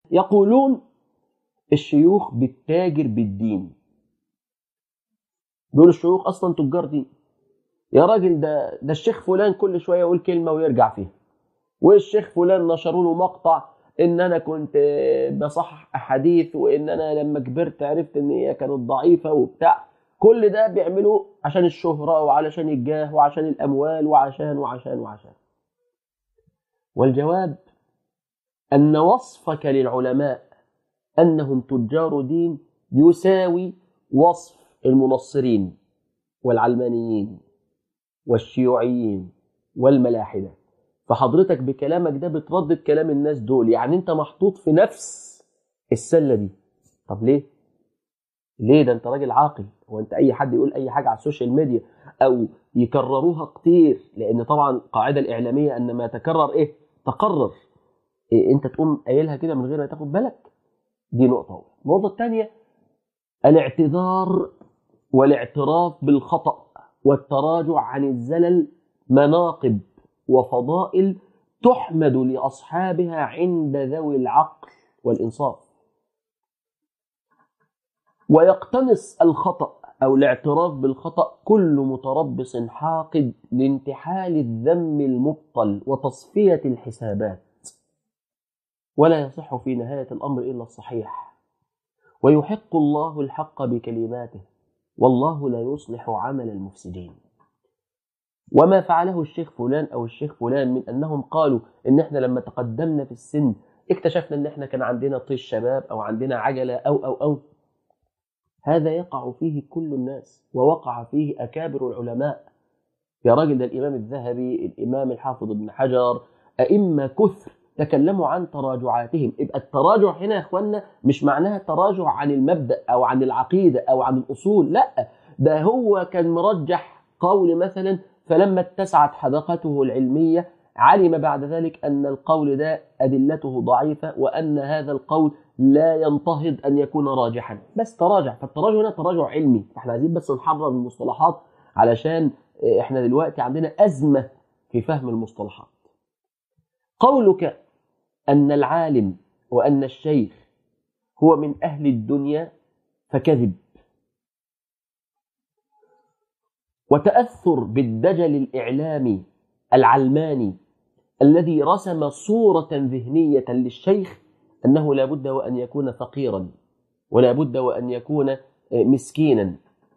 يقولون الشيوخ بتتاجر بالدين دول الشيوخ اصلا تجار دين يا راجل ده ده الشيخ فلان كل شويه يقول كلمه ويرجع فيها والشيخ فلان نشروا له مقطع ان انا كنت بصحح احاديث وان انا لما كبرت عرفت ان هي كانت ضعيفه وبتاع كل ده بيعملوه عشان الشهره وعلشان الجاه وعشان الاموال وعشان وعشان وعشان والجواب ان وصفك للعلماء انهم تجار دين يساوي وصف المنصرين والعلمانيين والشيوعيين والملاحده فحضرتك بكلامك ده بتردد كلام الناس دول يعني انت محطوط في نفس السله دي طب ليه ليه ده انت راجل عاقل هو انت اي حد يقول اي حاجه على السوشيال ميديا او يكرروها كتير لان طبعا القاعده الاعلاميه ان ما تكرر ايه تقرر إيه انت تقوم قايلها كده من غير ما تاخد بالك دي نقطه النقطه الثانيه الاعتذار والاعتراف بالخطا والتراجع عن الزلل مناقب وفضائل تحمد لاصحابها عند ذوي العقل والانصاف ويقتنص الخطا او الاعتراف بالخطا كل متربص حاقد لانتحال الذم المبطل وتصفيه الحسابات ولا يصح في نهايه الامر الا الصحيح ويحق الله الحق بكلماته والله لا يصلح عمل المفسدين وما فعله الشيخ فلان او الشيخ فلان من انهم قالوا ان احنا لما تقدمنا في السن اكتشفنا ان احنا كان عندنا طيش شباب او عندنا عجله او او او هذا يقع فيه كل الناس ووقع فيه اكابر العلماء يا راجل ده الامام الذهبي الامام الحافظ ابن حجر ائمه كثر تكلموا عن تراجعاتهم يبقى التراجع هنا يا اخوانا مش معناها تراجع عن المبدا او عن العقيده او عن الاصول لا ده هو كان مرجح قول مثلا فلما اتسعت حدقته العلميه علم بعد ذلك ان القول ده ادلته ضعيفه وان هذا القول لا ينتهض ان يكون راجحا بس تراجع فالتراجع هنا تراجع علمي فاحنا عايزين بس نحرر المصطلحات علشان احنا دلوقتي عندنا ازمه في فهم المصطلحات قولك ان العالم وان الشيخ هو من اهل الدنيا فكذب وتاثر بالدجل الاعلامي العلماني الذي رسم صوره ذهنيه للشيخ انه لا بد وان يكون فقيرا ولا بد وان يكون مسكينا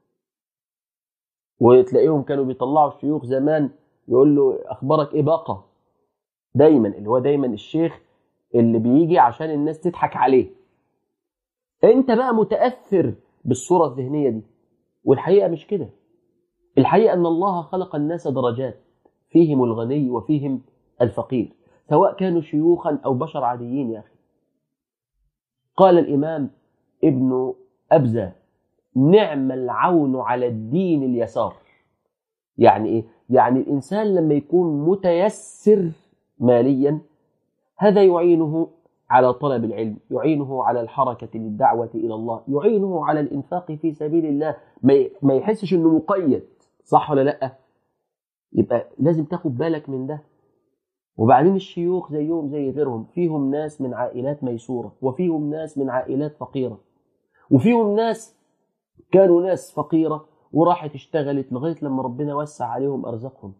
وتلاقيهم كانوا بيطلعوا الشيوخ زمان يقول له اخبارك ايه بقى دايما اللي هو دايما الشيخ اللي بيجي عشان الناس تضحك عليه انت بقى متاثر بالصوره الذهنيه دي والحقيقه مش كده الحقيقه ان الله خلق الناس درجات فيهم الغني وفيهم الفقير سواء كانوا شيوخا او بشر عاديين يا اخي قال الامام ابن ابزه نعم العون على الدين اليسار يعني ايه يعني الانسان لما يكون متيسر ماليا هذا يعينه على طلب العلم يعينه على الحركة للدعوة إلى الله يعينه على الإنفاق في سبيل الله ما يحسش أنه مقيد صح ولا لأ يبقى لازم تاخد بالك من ده وبعدين الشيوخ زيهم زي غيرهم فيهم ناس من عائلات ميسورة وفيهم ناس من عائلات فقيرة وفيهم ناس كانوا ناس فقيرة وراحت اشتغلت لغاية لما ربنا وسع عليهم أرزاقهم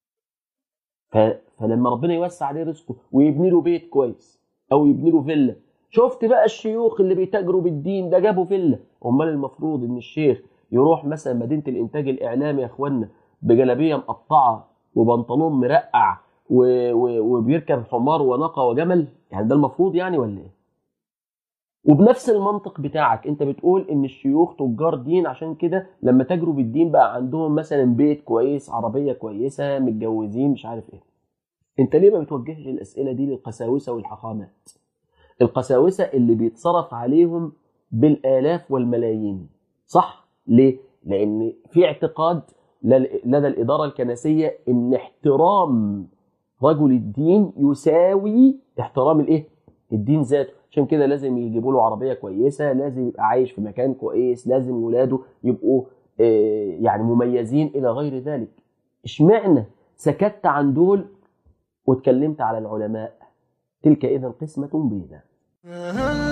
فلما ربنا يوسع عليه رزقه ويبني له بيت كويس او يبني له فيلا شفت بقى الشيوخ اللي بيتاجروا بالدين ده جابوا فيلا امال المفروض ان الشيخ يروح مثلا مدينه الانتاج الاعلامي يا اخوانا بجلابيه مقطعه وبنطلون مرقع و... و... وبيركب حمار وناقه وجمل يعني ده المفروض يعني ولا ايه وبنفس المنطق بتاعك انت بتقول ان الشيوخ تجار دين عشان كده لما تجروا بالدين بقى عندهم مثلا بيت كويس عربيه كويسه متجوزين مش عارف ايه انت ليه ما بتوجهش الاسئله دي للقساوسه والحاخامات القساوسه اللي بيتصرف عليهم بالالاف والملايين صح ليه لان في اعتقاد لدى الاداره الكنسيه ان احترام رجل الدين يساوي احترام الايه الدين ذاته عشان كده لازم يجيبوا له عربيه كويسه لازم يبقى عايش في مكان كويس لازم ولاده يبقوا يعني مميزين الى غير ذلك اشمعنى سكت عن دول واتكلمت على العلماء تلك اذا قسمه ضيزى Uh-huh.